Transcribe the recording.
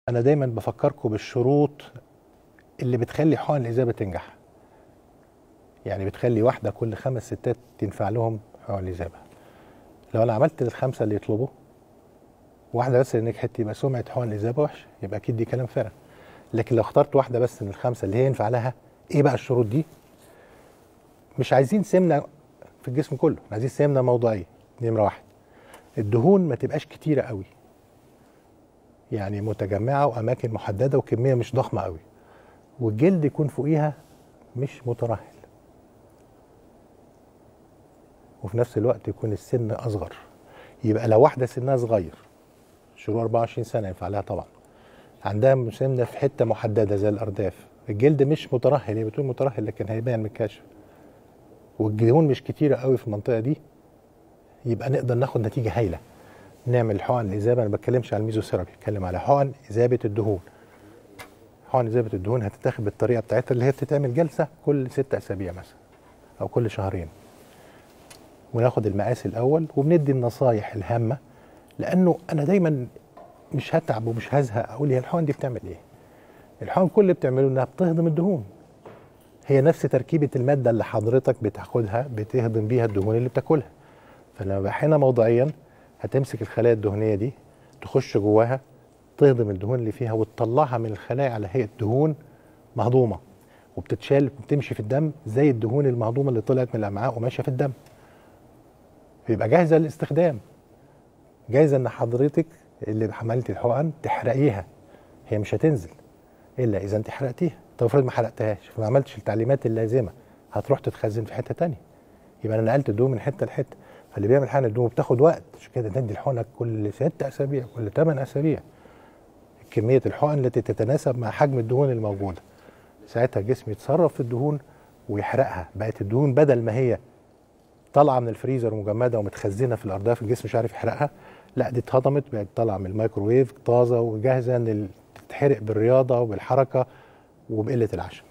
انا دايما بفكركم بالشروط اللي بتخلي حقن الاذابه تنجح يعني بتخلي واحده كل خمس ستات تنفع لهم حقن الاذابه لو انا عملت الخمسه اللي يطلبوا واحده بس اللي نجحت يبقى سمعه حقن الاذابه وحشه يبقى اكيد دي كلام فارغ لكن لو اخترت واحده بس من الخمسه اللي هي ينفع لها ايه بقى الشروط دي مش عايزين سمنه في الجسم كله عايزين سمنه موضعيه نمره واحد الدهون ما تبقاش كتيره قوي يعني متجمعه واماكن محدده وكميه مش ضخمه قوي والجلد يكون فوقيها مش مترهل وفي نفس الوقت يكون السن اصغر يبقى لو واحده سنها صغير شروق 24 سنه ينفع لها طبعا عندها سمنه في حته محدده زي الارداف الجلد مش مترهل هي بتقول مترهل لكن هيبان من الكشف والدهون مش كتيره قوي في المنطقه دي يبقى نقدر ناخد نتيجه هايله نعمل حقن الاذابه انا ما بتكلمش على الميزوثيرابي بتكلم على حقن اذابه الدهون حقن اذابه الدهون هتتاخد بالطريقه بتاعتها اللي هي بتتعمل جلسه كل ست اسابيع مثلا او كل شهرين وناخد المقاس الاول وبندي النصايح الهامه لانه انا دايما مش هتعب ومش هزهق اقول هي الحقن دي بتعمل ايه الحقن كل اللي بتعمله انها بتهضم الدهون هي نفس تركيبه الماده اللي حضرتك بتاخدها بتهضم بيها الدهون اللي بتاكلها فلما بحقنها موضعيا هتمسك الخلايا الدهنيه دي تخش جواها تهضم الدهون اللي فيها وتطلعها من الخلايا على هيئه دهون مهضومه وبتتشال وبتمشي في الدم زي الدهون المهضومه اللي طلعت من الامعاء وماشيه في الدم بيبقى جاهزه للاستخدام جاهزه ان حضرتك اللي عملتي الحقن تحرقيها هي مش هتنزل الا اذا انت حرقتيها طب افرض ما حرقتهاش فما عملتش التعليمات اللازمه هتروح تتخزن في حته تانية يبقى انا نقلت الدهون من حته لحته فاللي بيعمل حقن الدهون بتاخد وقت عشان كده ندي الحقنه كل ست اسابيع كل ثمان اسابيع كميه الحقن التي تتناسب مع حجم الدهون الموجوده ساعتها الجسم يتصرف في الدهون ويحرقها بقت الدهون بدل ما هي طالعه من الفريزر مجمده ومتخزنه في الارداف الجسم مش عارف يحرقها لا دي اتهضمت بقت طالعه من الميكروويف طازه وجاهزه ان تتحرق بالرياضه وبالحركه وبقله العشاء